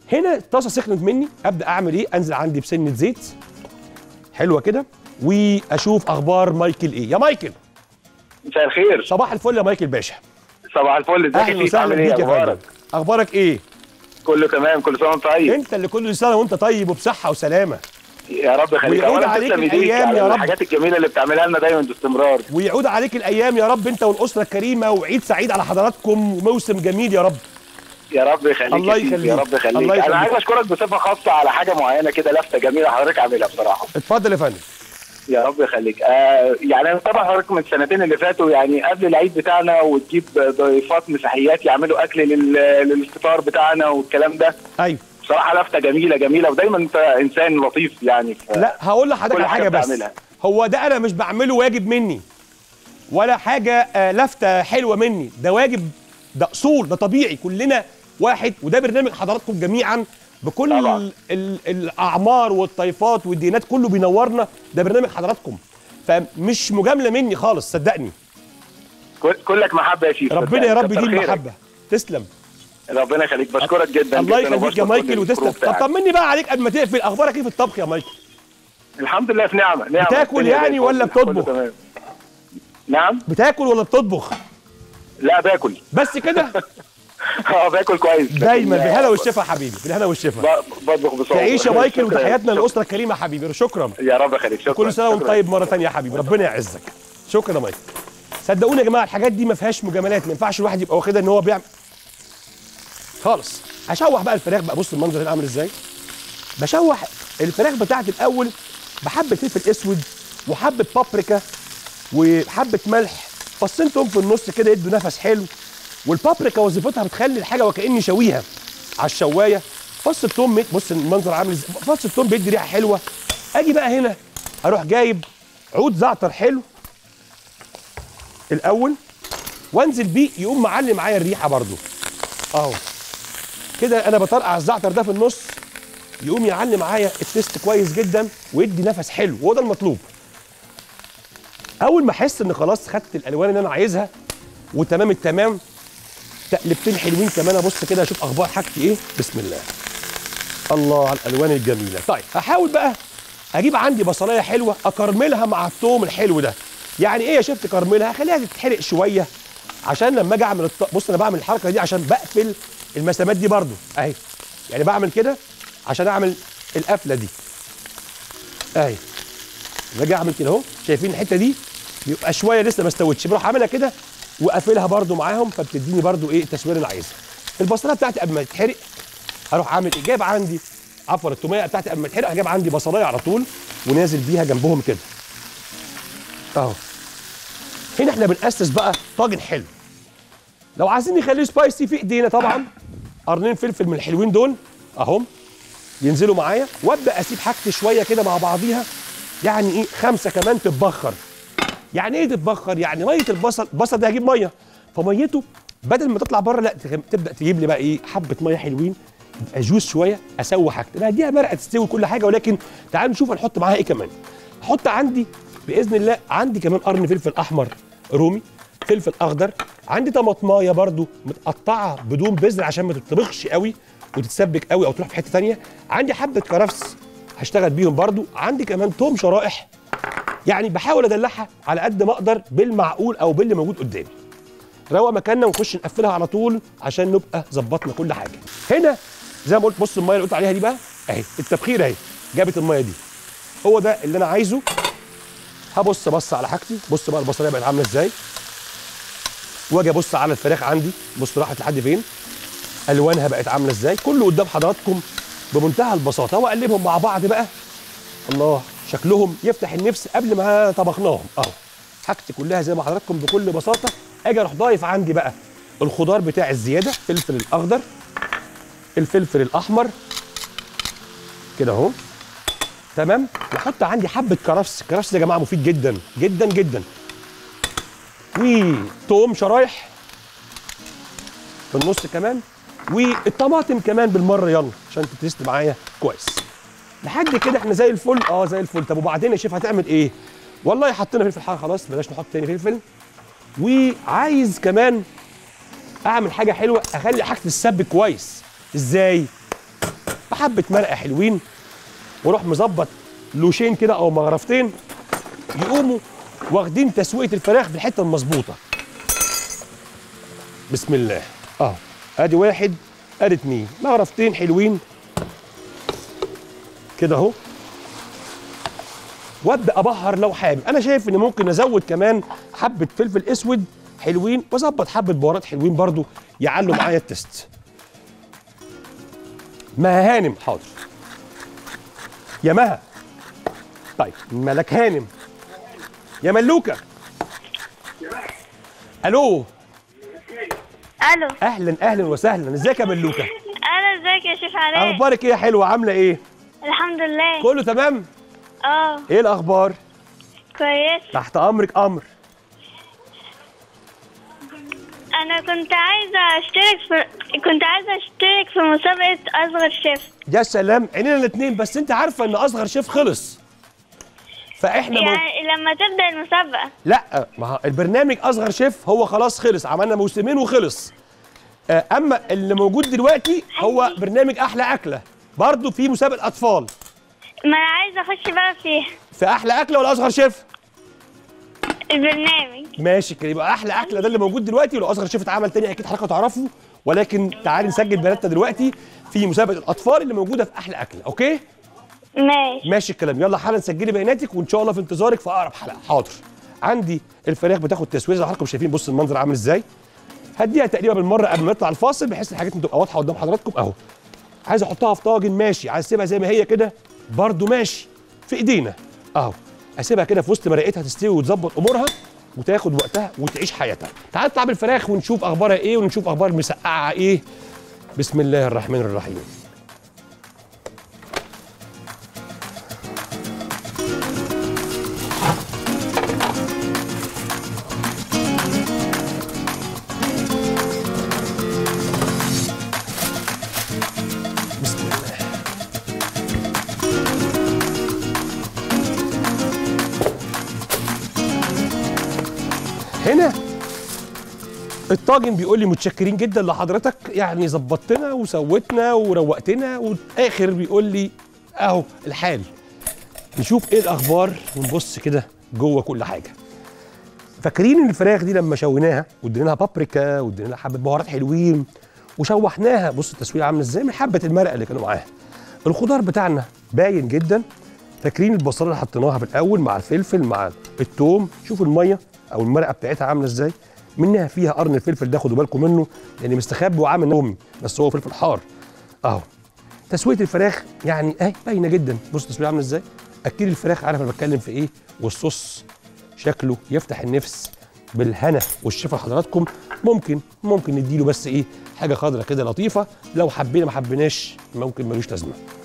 هنا الطاسه سخنت مني ابدا اعمل ايه انزل عندي بسنه زيت حلوه كده واشوف اخبار مايكل ايه يا مايكل مساء الخير صباح الفل يا مايكل باشا صباح الفل ازيك اهلا يا شيخ وسهلا عامل ايه بيك يا اخبارك فندم اخبارك ايه كله تمام كل سنه وانت طيب انت اللي كل سنه وانت طيب وبصحه وسلامه يا رب يخليك ويعود اولا عليك تسلم ايديك الأيام على يا رب. الحاجات الجميله اللي بتعملها لنا دايما باستمرار ويعود عليك الايام يا رب انت والاسره الكريمه وعيد سعيد على حضراتكم وموسم جميل يا رب يا رب يخليك الله يا سيدي، يخليك. يا رب يخليك الله يخليك. انا عايز اشكرك بصفه خاصه على حاجه معينه كده لفته جميله حضرتك عاملها بصراحه اتفضل يا فندم يا رب يخليك آه يعني انا طبعا حضرتك من السنتين اللي فاتوا يعني قبل العيد بتاعنا وتجيب ضيفات مسيحيات يعملوا اكل لل- للفطار بتاعنا والكلام ده ايوه بصراحه لفته جميله جميله ودايما انت انسان لطيف يعني ف... لا هقول لحضرتك كل على حاجة حاجه بس بتعملها. هو ده انا مش بعمله واجب مني ولا حاجه آه، لفته حلوه مني ده واجب ده اصول ده طبيعي كلنا واحد وده برنامج حضراتكم جميعا بكل طبعا. ال ال الاعمار والطائفات والديانات كله بينورنا ده برنامج حضراتكم فمش مجامله مني خالص صدقني كل- كلك محبه يا شيخ ربنا يا رب كتر يديم خيرك. محبه تسلم ربنا يخليك بشكرك جدا الله جدا يخليك يا وبشكر كل مايكل الكرو وتسلم طب بتاعك. طمني بقى عليك قبل ما تقفل اخبارك ايه في الطبخ يا مايكل الحمد لله في نعمه نعمه بتاكل الدنيا زي يعني ولا الفل، كله بتطبخ؟ تمام. نعم بتاكل ولا بتطبخ لا باكل بس كده اه باكل كويس لكن- دايما بالهنا والشفا يا حبيبي بالهنا والشفا ب- بطبخ بصوت تعيش يا مايكل شكراً. وتحياتنا شكراً. للاسره الكريمه يا حبيبي شكرا يا رب يخليك شكرا كل سنه وانت شكراً. طيب مره ثانيه يا حبيبي ربنا يعزك شكرا يا مايكل صدقوني يا جماعه الحاجات دي ما فيهاش مجاملات ما ينفعش الواحد يبقى واخدها ان هو بيعمل خالص هشوح بقى الفراخ بقى بص المنظر هنا عامل ازاي بشوح الفراخ بتاعتي الاول بحبه فلفل اسود وحبه بابريكا وحبه ملح فصين توم في النص كده يدوا نفس حلو والبابريكا وظيفتها بتخلي الحاجه وكاني شويها على الشوايه فص التوم مت- بص المنظر عامل ازاي فص التوم بيدي ريحه حلوه اجي بقى هنا اروح جايب عود زعتر حلو الاول وانزل بيه يقوم معلي معايا الريحه برضو اهو كده انا بطرقع الزعتر ده في النص يقوم يعلي معايا التيست كويس جدا ويدي نفس حلو وهو ده المطلوب اول ما احس ان خلاص خدت الالوان اللي انا عايزها وتمام التمام تقلبتين حلوين كمان ابص كده اشوف اخبار حاجتي ايه بسم الله الله على الالوان الجميله طيب هحاول بقى اجيب عندي بصلايه حلوه اكرملها مع الثوم الحلو ده يعني ايه يا شفت كرملها هخليها تتحرق شويه عشان لما اجي اعمل الط... بص انا بعمل الحركه دي عشان بقفل المسامات دي برضو اهي يعني بعمل كده عشان اعمل القفله دي اهي باجي اعمل كده اهو شايفين الحته دي بيبقى شويه لسه ما استوتش بروح اعملها كده واقفلها برضو معاهم فبتديني برضو ايه التسوير اللي عايزها البصله بتاعتي قبل ما تتحرق هروح اعمل ايه جايب عندي عفوا التوميه بتاعتي قبل ما تتحرق جايب عندي بصلايه على طول ونازل بيها جنبهم كده اهو هنا احنا بنأسس بقى طاجن حلو لو عايزين نخليه سبايسي في ايدينا طبعا قرنين فلفل من الحلوين دول اهم ينزلوا معايا وابدا اسيب حاجتي شويه كده مع بعضيها يعني ايه خمسه كمان تتبخر يعني ايه تتبخر يعني ميه البصل البصل ده هجيب ميه فميته بدل ما تطلع بره لا تغ- تبدا تجيب لي بقى ايه حبه ميه حلوين يبقى جوز شويه اسوي حاجتي انا هديها مرقه تستوي كل حاجه ولكن تعالوا نشوف هنحط معاها ايه كمان احط عندي باذن الله عندي كمان قرن فلفل احمر رومي فلفل اخضر عندي طماطمايه برضو متقطعه بدون بذر عشان ما تتطبخش قوي وتتسبك قوي او تروح في حته تانية عندي حبه كرفس هشتغل بيهم برضو عندي كمان توم شرائح يعني بحاول ادلعها على قد ما اقدر بالمعقول او باللي موجود قدامي روق مكاننا ونخش نقفلها على طول عشان نبقى ظبطنا كل حاجه هنا زي ما قلت بص الميه اللي قلت عليها دي بقى اهي التبخير اهي جابت الميه دي هو ده اللي انا عايزه هبص بص على حاجتي بص بقى البصليه بقت عامله ازاي واجي ابص على الفراخ عندي بص راحت لحد فين الوانها بقت عامله ازاي كله قدام حضراتكم بمنتهى البساطه واقلبهم مع بعض بقى الله شكلهم يفتح النفس قبل ما طبخناهم اهو حاجتي كلها زي ما حضراتكم بكل بساطه اجي اروح ضايف عندي بقى الخضار بتاعي الزياده الفلفل الاخضر الفلفل الاحمر كده اهو تمام واحط عندي حبه كرفس الكرفس ده يا جماعه مفيد جدا جدا جدا وتوم شرايح في النص كمان والطماطم كمان بالمره يلا عشان تتست معايا كويس لحد كده احنا زي الفل اه زي الفل طب وبعدين يا شيف هتعمل ايه والله حطينا فلفل حار خلاص بلاش نحط تاني فلفل وعايز كمان اعمل حاجه حلوه اخلي حاجه السب كويس ازاي بحبه مرقه حلوين واروح مظبط لوشين كده او مغرفتين يقوموا واخدين تسويه الفراخ في الحته المظبوطه بسم الله اهو ادي واحد ادي اتنين مغرفتين حلوين كده اهو وابدا ابهر لو حابب انا شايف ان ممكن ازود كمان حبه فلفل اسود حلوين واظبط حبه بهارات حلوين برضو يعلوا معايا التست مها هانم حاضر يا مها طيب ملك هانم يا ملوكه الو الو اهلا اهلا وسهلا ازيك يا ملوكه انا ازيك يا شيخ علاء اخبارك ايه يا حلوه عامله ايه الحمد لله كله تمام اه ايه الاخبار كويس تحت امرك امر انا كنت عايزه اشترك في كنت عايزه اشترك في مسابقه اصغر شيف يا سلام عينينا الاثنين بس انت عارفه ان اصغر شيف خلص فاحنا مو... يعني لما تبدا المسابقه لا ما هو البرنامج اصغر شيف هو خلاص خلص عملنا موسمين وخلص آه، اما اللي موجود دلوقتي هو برنامج احلى اكله برضه في مسابقه اطفال ما انا عايزه اخش بقى فيه في احلى اكله ولا اصغر شيف البرنامج ماشي كده يبقى احلى اكله ده اللي موجود دلوقتي ولو اصغر شيف اتعمل تاني اكيد حضرتك تعرفه ولكن تعالي نسجل بياناتنا دلوقتي في مسابقه الاطفال اللي موجوده في احلى اكله اوكي ماشي ماشي الكلام يلا حالا سجلي بياناتك وان شاء الله في انتظارك في اقرب حلقه حاضر عندي الفراخ بتاخد تسويه زي ما حضراتكم شايفين بص المنظر عامل ازاي هديها تقريبا بالمره قبل ما نطلع الفاصل بحيث الحاجات تبقى واضحه قدام حضراتكم اهو عايز احطها في طاجن ماشي عايز اسيبها زي ما هي كده برضو ماشي في ايدينا اهو اسيبها كده في وسط مرقتها تستوي وتظبط امورها وتاخد وقتها وتعيش حياتها تعال نطلع بالفراخ ونشوف اخبارها ايه ونشوف اخبار المسقعه ايه بسم الله الرحمن الرحيم بسم الله هنا الطاجن بيقول لي متشكرين جدا لحضرتك يعني ظبطتنا وسوتنا وروقتنا والاخر بيقول لي اهو الحال نشوف ايه الاخبار ونبص كده جوه كل حاجه فاكرين ان الفراخ دي لما شويناها وادينا لها بابريكا وادينا لها حبه بهارات حلوين وشوحناها بص التسويه عامله ازاي من حبه المرقه اللي كانوا معاها الخضار بتاعنا باين جدا فاكرين البصله اللي حطيناها في الاول مع الفلفل مع الثوم شوفوا الميه او المرقه بتاعتها عامله ازاي منها فيها قرن الفلفل ده خدوا بالكم منه لان مستخبي وعامل نومي بس هو فلفل حار اهو تسويه الفراخ يعني اهي باينه جدا بص التسويه عامله ازاي اكيد الفراخ عارف انا بتكلم في ايه والصوص شكله يفتح النفس بالهنا والشفا لحضراتكم ممكن ممكن نديله بس ايه حاجه خضرة كده لطيفه لو حبينا ما حبيناش ممكن ملوش لازمه